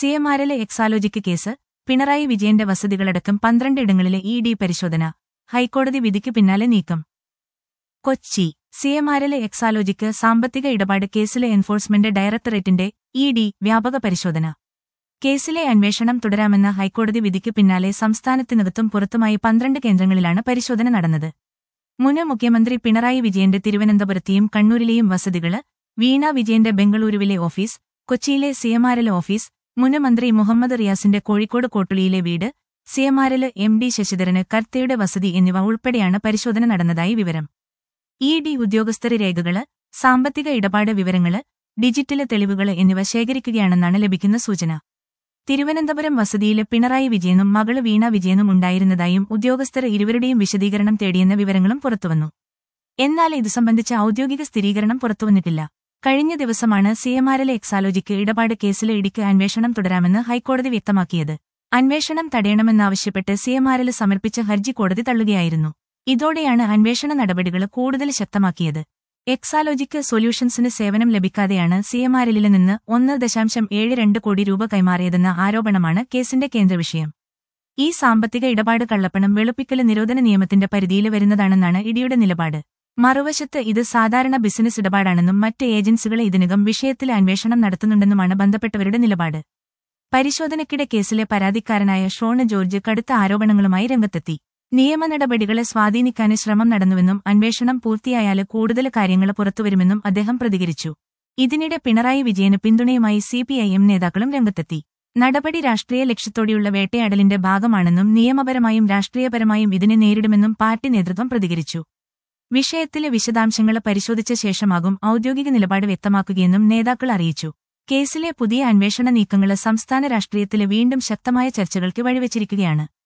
സിഎംആർഎലെ Exalogic case Pinarayi വിജയന്റെ വസതികളടക്കം പന്ത്രണ്ട് ഇടങ്ങളിലെ E D പരിശോധന ഹൈക്കോടതി വിധിക്ക് പിന്നാലെ നീക്കം കൊച്ചി സിഎംആർഎലെ എക്സാലോജിക്ക് സാമ്പത്തിക ഇടപാട് കേസിലെ എൻഫോഴ്സ്മെന്റ് ഡയറക്ടറേറ്റിന്റെ ഇ ഡി വ്യാപക പരിശോധന കേസിലെ അന്വേഷണം തുടരാമെന്ന ഹൈക്കോടതി വിധിക്ക് പിന്നാലെ സംസ്ഥാനത്തിനകത്തും പുറത്തുമായി പന്ത്രണ്ട് കേന്ദ്രങ്ങളിലാണ് പരിശോധന നടന്നത് മുൻ മുഖ്യമന്ത്രി പിണറായി വിജയന്റെ തിരുവനന്തപുരത്തെയും കണ്ണൂരിലെയും വസതികള് വീണ വിജയന്റെ ബംഗളൂരുവിലെ ഓഫീസ് കൊച്ചിയിലെ സിഎംആർഎൽ ഓഫീസ് മുൻ മന്ത്രി മുഹമ്മദ് റിയാസിന്റെ കോഴിക്കോട് കോട്ടുളിയിലെ വീട് സിഎംആർഎൽ എം ഡി ശശിധരന് കർത്തയുടെ വസതി എന്നിവ ഉൾപ്പെടെയാണ് പരിശോധന നടന്നതായി വിവരം ഇ ഡി ഉദ്യോഗസ്ഥര് രേഖകള് സാമ്പത്തിക ഇടപാട് വിവരങ്ങള് ഡിജിറ്റല് തെളിവുകള് എന്നിവ ശേഖരിക്കുകയാണെന്നാണ് ലഭിക്കുന്ന സൂചന തിരുവനന്തപുരം വസതിയില് പിണറായി വിജയനും മകള് വീണ വിജയനും ഉണ്ടായിരുന്നതായും ഉദ്യോഗസ്ഥർ ഇരുവരുടെയും വിശദീകരണം തേടിയെന്ന വിവരങ്ങളും പുറത്തുവന്നു എന്നാൽ ഇതു സംബന്ധിച്ച ഔദ്യോഗിക സ്ഥിരീകരണം പുറത്തുവന്നിട്ടില്ല കഴിഞ്ഞ ദിവസമാണ് സിഎംആർഎലെ എക്സാലോജിക്ക് ഇടപാട് കേസിലെ ഇടിക്ക് അന്വേഷണം തുടരാമെന്ന് ഹൈക്കോടതി വ്യക്തമാക്കിയത് അന്വേഷണം തടയണമെന്നാവശ്യപ്പെട്ട് സിഎംആർഎൽ സമർപ്പിച്ച ഹർജി കോടതി തള്ളുകയായിരുന്നു ഇതോടെയാണ് അന്വേഷണ നടപടികൾ കൂടുതൽ ശക്തമാക്കിയത് എക്സാലോജിക്ക് സൊല്യൂഷൻസിന് സേവനം ലഭിക്കാതെയാണ് സിഎംആർഎല്ലിൽ നിന്ന് ഒന്ന് ദശാംശം ഏഴ് രണ്ട് കോടി രൂപ കൈമാറിയതെന്ന ആരോപണമാണ് കേസിന്റെ കേന്ദ്രവിഷയം ഈ സാമ്പത്തിക ഇടപാട് കള്ളപ്പണം വെളുപ്പിക്കല് നിരോധന നിയമത്തിന്റെ പരിധിയിൽ വരുന്നതാണെന്നാണ് ഇഡിയുടെ നിലപാട് മറുവശത്ത് ഇത് സാധാരണ ബിസിനസ് ഇടപാടാണെന്നും മറ്റ് ഏജൻസികളെ ഇതിനകം വിഷയത്തിൽ അന്വേഷണം നടത്തുന്നുണ്ടെന്നുമാണ് ബന്ധപ്പെട്ടവരുടെ നിലപാട് പരിശോധനയ്ക്കിടെ കേസിലെ പരാതിക്കാരനായ ഷോണ് ജോർജ് കടുത്ത ആരോപണങ്ങളുമായി രംഗത്തെത്തി നിയമ നടപടികളെ സ്വാധീനിക്കാന് ശ്രമം നടന്നുവെന്നും അന്വേഷണം പൂർത്തിയായാല് കൂടുതൽ കാര്യങ്ങൾ പുറത്തുവരുമെന്നും അദ്ദേഹം പ്രതികരിച്ചു ഇതിനിടെ പിണറായി വിജയന് പിന്തുണയുമായി സിപിഐഎം നേതാക്കളും രംഗത്തെത്തി നടപടി രാഷ്ട്രീയ ലക്ഷ്യത്തോടെയുള്ള വേട്ടയാടലിന്റെ ഭാഗമാണെന്നും നിയമപരമായും രാഷ്ട്രീയപരമായും ഇതിനെ നേരിടുമെന്നും പാർട്ടി നേതൃത്വം പ്രതികരിച്ചു വിഷയത്തിലെ വിശദാംശങ്ങൾ പരിശോധിച്ച ശേഷമാകും ഔദ്യോഗിക നിലപാട് വ്യക്തമാക്കുകയെന്നും നേതാക്കൾ അറിയിച്ചു കേസിലെ പുതിയ അന്വേഷണ നീക്കങ്ങൾ സംസ്ഥാന രാഷ്ട്രീയത്തിലെ വീണ്ടും ശക്തമായ ചർച്ചകൾക്ക് വഴിവെച്ചിരിക്കുകയാണ്